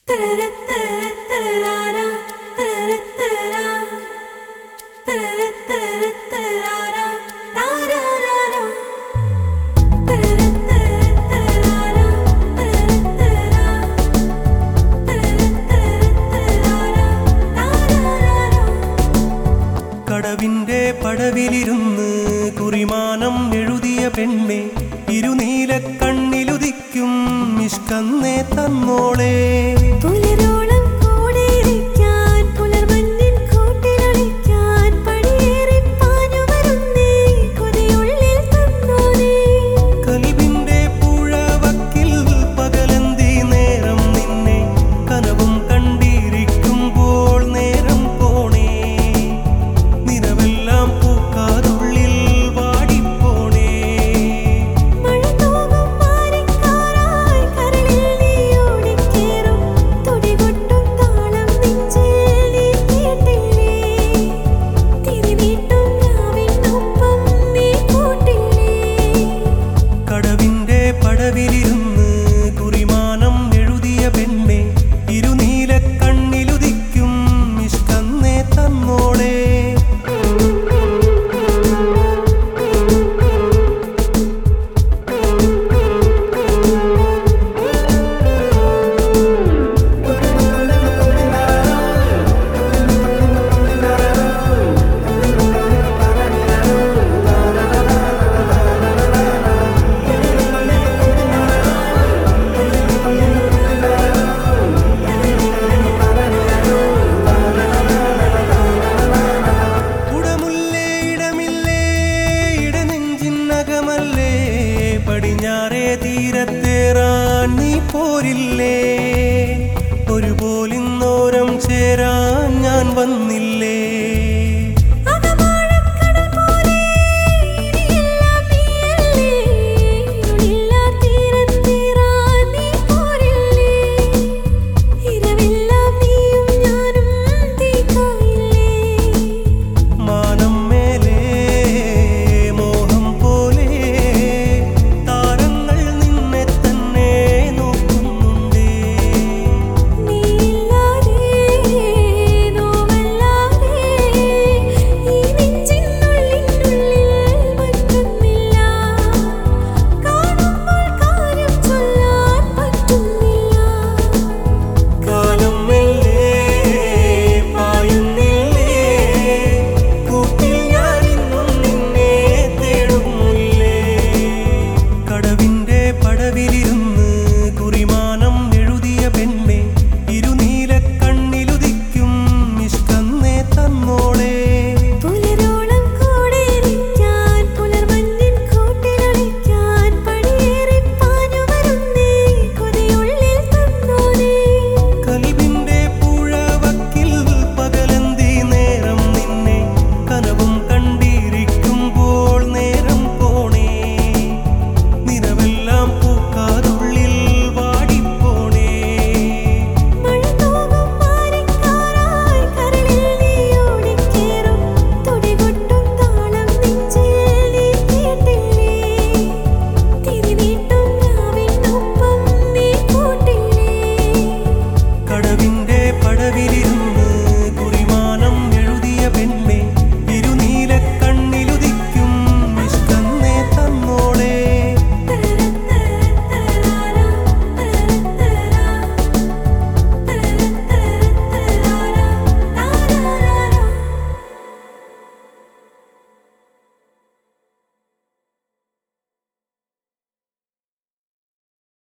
കടവിന്റെ പടവിലിരുന്ന് കുറിമാനം എഴുതിയ പെണ്ണെ ഇരുനീല കണ്ണിലുദിക്കും ഇഷ്കന്നേ തന്നോളെ പുലരോളം കൂടെയിരിക്കാൻ പുലർമഞ്ഞിൻ കൂട്ടിലൊളിക്കാൻ പടിയേറി പാഞ്ഞു വരുന്നേ കൊതിയുള്ളിൽ തന്നോനേ കൽവിന്റെ പുഴവക്കിൽ പകലന്തി നേരം നിന്നെ കനവും കണ്ടിരിക്കുമ്പോൾ നേരം പോണേ നിലവെല്ലാം പൂക്കാതുള്ളിൽ വാടിപ്പോണേ മഴ തോകും മാറിക്കാറായി കരളിൽ നീ ഓടിക്കേറും തുടികൊട്ടും താളം നെഞ്ചിൽ നീ കേട്ടില്ലേ തിരിവീട്ടും രാവിനൊപ്പം നീ കൂട്ടില്ലേ കടവിന്റെ പടവിലിരുന്ന് കുറിമാനം എഴുതിയ പെണ്ണെ ഇരുനീല കണ്ണിലുദിക്കും ഇഷ്കന്നേ തന്നോളെ കുടമുല്ലേ ഇടമില്ലേ ഇടനെഞ്ചിനകമല്ലേ പടിഞ്ഞാറേ തീരത്തേറാൻ നീ പോരില്ലേ ഒരു പോലിന്നോരം ചേരാൻ ഞാൻ വന്നില്ലേ